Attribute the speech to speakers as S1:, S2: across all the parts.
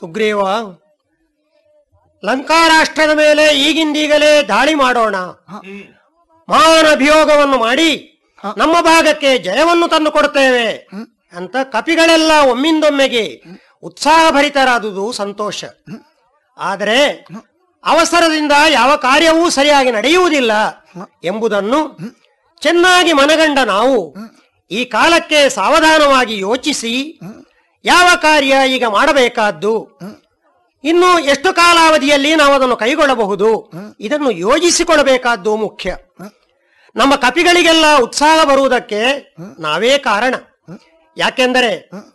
S1: ಸುಗ್ರೀವ ಲಂಕಾರಾಷ್ಟ್ರದ ಮೇಲೆ ಈಗಿಂದೀಗಲೇ ದಾಳಿ ಮಾಡೋಣ ಮಹಾನ್ ಅಭಿಯೋಗವನ್ನು ಮಾಡಿ ನಮ್ಮ ಭಾಗಕ್ಕೆ ಜಯವನ್ನು ತಂದು ಕೊಡ್ತೇವೆ ಅಂತ ಕಪಿಗಳೆಲ್ಲ ಒಮ್ಮಿಂದೊಮ್ಮೆಗೆ ಉತ್ಸಾಹಭರಿತರಾದುದು ಸಂತೋಷ ಆದರೆ ಅವಸರದಿಂದ ಯಾವ ಕಾರ್ಯವೂ ಸರಿಯಾಗಿ ನಡೆಯುವುದಿಲ್ಲ ಎಂಬುದನ್ನು ಚೆನ್ನಾಗಿ ಮನಗಂಡ ನಾವು ಈ ಕಾಲಕ್ಕೆ ಸಾವಧಾನವಾಗಿ ಯೋಚಿಸಿ ಯಾವ ಕಾರ್ಯ ಈಗ ಮಾಡಬೇಕಾದ್ದು ಇನ್ನು ಎಷ್ಟು ಕಾಲಾವಧಿಯಲ್ಲಿ ನಾವು ಅದನ್ನು ಕೈಗೊಳ್ಳಬಹುದು ಇದನ್ನು ಯೋಜಿಸಿಕೊಳ್ಳಬೇಕಾದ್ದು ಮುಖ್ಯ ನಮ್ಮ ಕಪಿಗಳಿಗೆಲ್ಲ ಉತ್ಸಾಹ ಬರುವುದಕ್ಕೆ ನಾವೇ ಕಾರಣ ಯಾಕೆಂದರೆ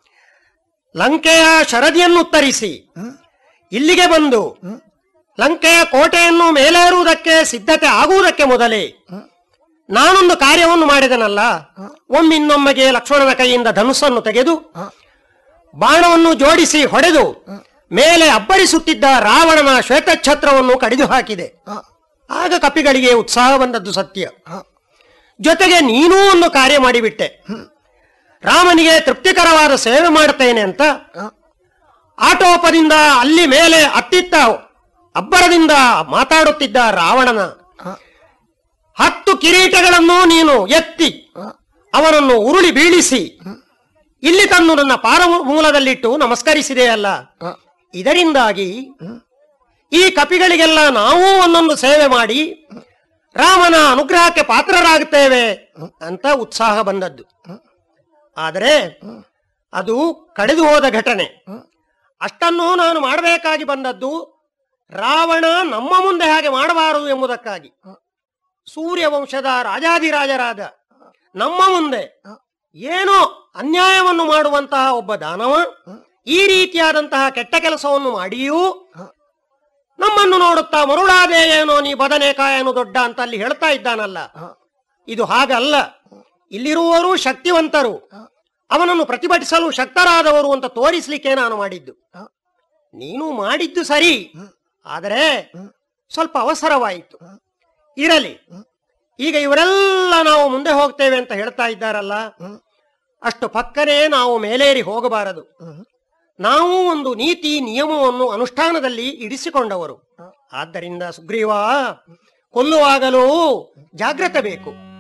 S1: ಲಂಕೆಯ ಶರದಿಯನ್ನು ಉತ್ತರಿಸಿ ಇಲ್ಲಿಗೆ ಬಂದು ಲಂಕೆಯ ಕೋಟೆಯನ್ನು ಮೇಲೇರುವುದಕ್ಕೆ ಸಿದ್ಧತೆ ಆಗುವುದಕ್ಕೆ ಮೊದಲೇ ನಾನೊಂದು ಕಾರ್ಯವನ್ನು ಮಾಡಿದನಲ್ಲ ಒಮ್ಮಿನ್ನೊಮ್ಮೆಗೆ ಲಕ್ಷ್ಮಣನ ಕೈಯಿಂದ ಧನುಸ್ಸನ್ನು ತೆಗೆದು ಬಾಣವನ್ನು ಜೋಡಿಸಿ ಹೊಡೆದು ಮೇಲೆ ಅಬ್ಬರಿಸುತ್ತಿದ್ದ ರಾವಣನ ಶ್ವೇತಛತ್ರವನ್ನು ಕಡಿದು ಹಾಕಿದೆ ಆಗ ಕಪಿಗಳಿಗೆ ಉತ್ಸಾಹ ಬಂದದ್ದು ಸತ್ಯ ಜೊತೆಗೆ ನೀನೂ ಒಂದು ಕಾರ್ಯ ಮಾಡಿಬಿಟ್ಟೆ ರಾಮನಿಗೆ ತೃಪ್ತಿಕರವಾದ ಸೇವೆ ಮಾಡುತ್ತೇನೆ ಅಂತ ಆಟೋಪದಿಂದ ಅಲ್ಲಿ ಮೇಲೆ ಅತ್ತಿತ್ತ ಅಬ್ಬರದಿಂದ ಮಾತಾಡುತ್ತಿದ್ದ ರಾವಣನ ಹತ್ತು ಕಿರೀಟಗಳನ್ನು ನೀನು ಎತ್ತಿ ಅವನನ್ನು ಉರುಳಿ ಬೀಳಿಸಿ ಇಲ್ಲಿ ತಂದು ನನ್ನ ಪಾರ ಮೂಲದಲ್ಲಿಟ್ಟು ನಮಸ್ಕರಿಸಿದೆಯಲ್ಲ ಇದರಿಂದಾಗಿ ಈ ಕಪಿಗಳಿಗೆಲ್ಲ ನಾವೂ ಒಂದೊಂದು ಸೇವೆ ಮಾಡಿ ರಾಮನ ಅನುಗ್ರಹಕ್ಕೆ ಪಾತ್ರರಾಗುತ್ತೇವೆ ಅಂತ ಉತ್ಸಾಹ ಬಂದದ್ದು ಆದರೆ ಅದು ಕಳೆದು ಹೋದ ಘಟನೆ ಅಷ್ಟನ್ನೂ ನಾನು ಮಾಡಬೇಕಾಗಿ ಬಂದದ್ದು ರಾವಣ ನಮ್ಮ ಮುಂದೆ ಹಾಗೆ ಮಾಡಬಾರದು ಎಂಬುದಕ್ಕಾಗಿ ಸೂರ್ಯವಂಶದ ರಾಜಾಧಿರಾಜರಾದ ನಮ್ಮ ಮುಂದೆ ಏನೋ ಅನ್ಯಾಯವನ್ನು ಮಾಡುವಂತಹ ಒಬ್ಬ ದಾನವ ಈ ರೀತಿಯಾದಂತಹ ಕೆಟ್ಟ ಕೆಲಸವನ್ನು ಮಾಡಿಯೂ ನಮ್ಮನ್ನು ನೋಡುತ್ತಾ ಮರುಳಾದೆ ಏನೋ ನೀ ಬದನೆಕಾಯನು ದೊಡ್ಡ ಅಂತ ಅಲ್ಲಿ ಹೇಳ್ತಾ ಇದ್ದಾನಲ್ಲ ಇದು ಹಾಗಲ್ಲ ಇಲ್ಲಿರುವವರು ಶಕ್ತಿವಂತರು ಅವನನ್ನು ಪ್ರತಿಭಟಿಸಲು ಶಕ್ತರಾದವರು ಅಂತ ತೋರಿಸ್ಲಿಕ್ಕೆ ನಾನು ಮಾಡಿದ್ದು ನೀನು ಮಾಡಿದ್ದು ಸರಿ ಆದರೆ ಸ್ವಲ್ಪ ಅವಸರವಾಯಿತು ಇರಲಿ ಈಗ ಇವರೆಲ್ಲ ನಾವು ಮುಂದೆ ಹೋಗ್ತೇವೆ ಅಂತ ಹೇಳ್ತಾ ಇದ್ದಾರಲ್ಲ ಅಷ್ಟು ಪಕ್ಕನೆ ನಾವು ಮೇಲೇರಿ ಹೋಗಬಾರದು ನಾವು ಒಂದು ನೀತಿ ನಿಯಮವನ್ನು ಅನುಷ್ಠಾನದಲ್ಲಿ ಇರಿಸಿಕೊಂಡವರು ಆದ್ದರಿಂದ ಸುಗ್ರೀವ ಕೊಲ್ಲುವಾಗಲೂ ಜಾಗ್ರತೆ ಬೇಕು